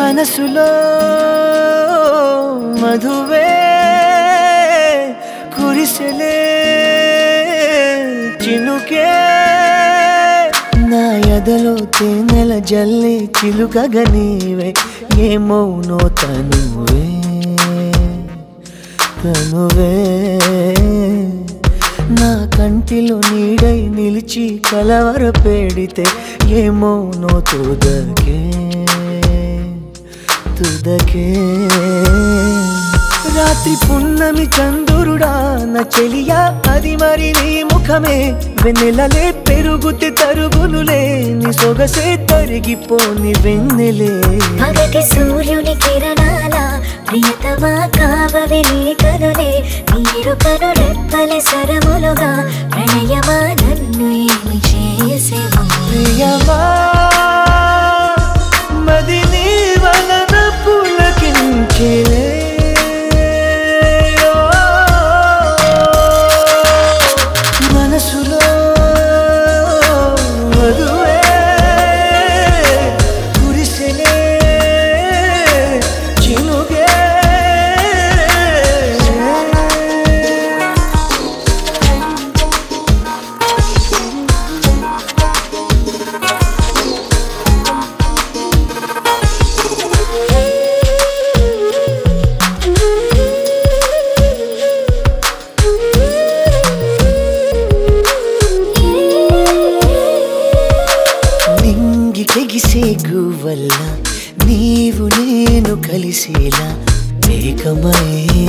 మనసులో మధువే కురిసెలే చినుకే నా ఎదలో తేనెల జల్లి చిలుకగా నీవే ఏమౌనో తనువే తనువే నా కంటిలో నీడై నిలిచి కలవర పెడితే ఏమౌనో తుదకే తుదకే రాత్రి పున్నమి చందురుడా నా చెలియా అది మరి నీ ముఖమే వెన్నెలలే పెరుగుతే తరుగునులే నీ సొగసే తరిగిపోని వెన్నెలే పగటి సూర్యుని కిరణాల ప్రియతమా కావవి నీ కనులే నీరు కను రెప్పల సరములుగా ప్రణయమా నన్ను ఏమి చేసేవో ప్రియమా మది నీ వలన పులకించేలే మనసులో మధువే కురిసెలే చినుగే నింగి తెగిసే గువల్ల నీవు నేను కలిసేలా ఏకమై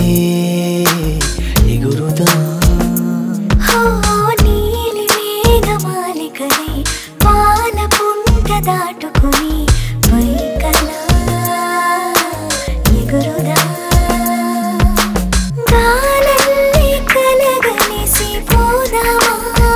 ఎగురుదా హో నీలి మేఘమాలికని పాల పుంట దాటుకుని పైకలా ఎగురుదా గాలల్లి కలగలిసి పోదామా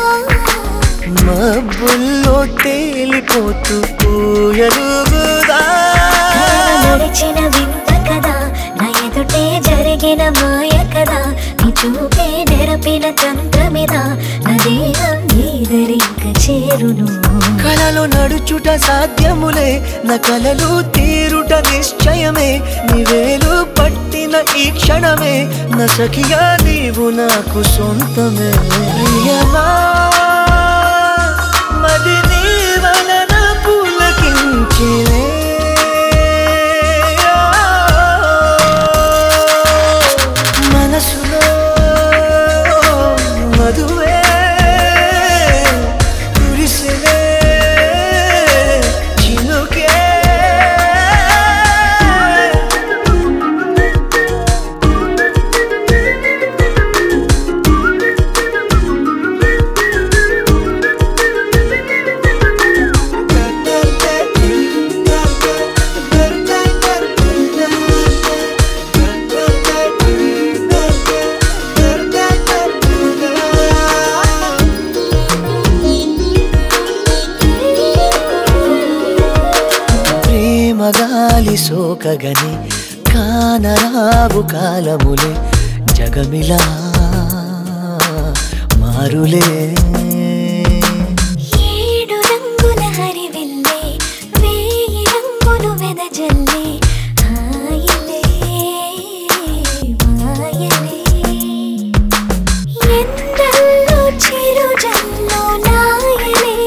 మబ్బుల్లో తేలిపోతూ పూయలుగుదా నడిచిన వింత కదా నా ఎదుటే జరిగిన మాయ కదా నీ చూపే నెరపిన తంత్రమిదా నా దేహం నీదరింక చేరును కలలో నడుచుట సాధ్యములే నా కలలు తీరుట నిశ్చయమే నివేలు పట్టిన ఈ క్షణమే నా సఖియా నీవు నాకు సొంతమే ప్రియమా మది నీ వలన పులకించిలే మనసులో మధువే కురిసెలే చినుకే ప్రేమ గాలి సోకగని కానరావు కాలములే జగమిలా మారులే ఏడు రంగుల హరివిల్లే వేయి రంగులు వెదజల్లే హాయిలే మాయలే ఎండల్లో చిరుజల్లో నాయలే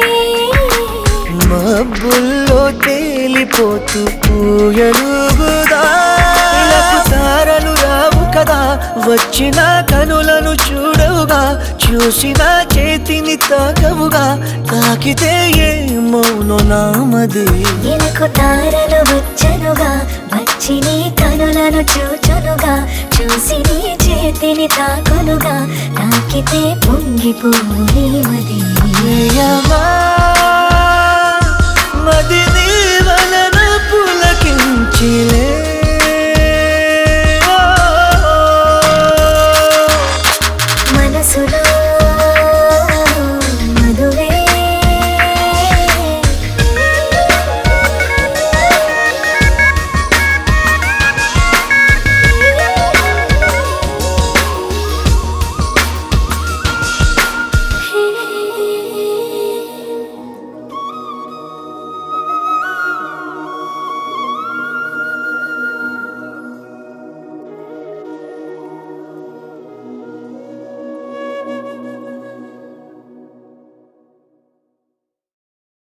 మబ్బుల్లో తేలిపోతూ పూయలుగుదా ఇలకు తారలు రావు కదా వచ్చిన కనులను చూడవుగా చూసిన చేతిని తాకవుగా తాకితే ఏ మౌనో నామది ఎలకు తారలు వచ్చనుగా వచ్చి నీ కనులను చూచునుగా చూసి నీ చేతిని తాకునుగా తాకితే పొంగిపోయి మది ప్రియమా మది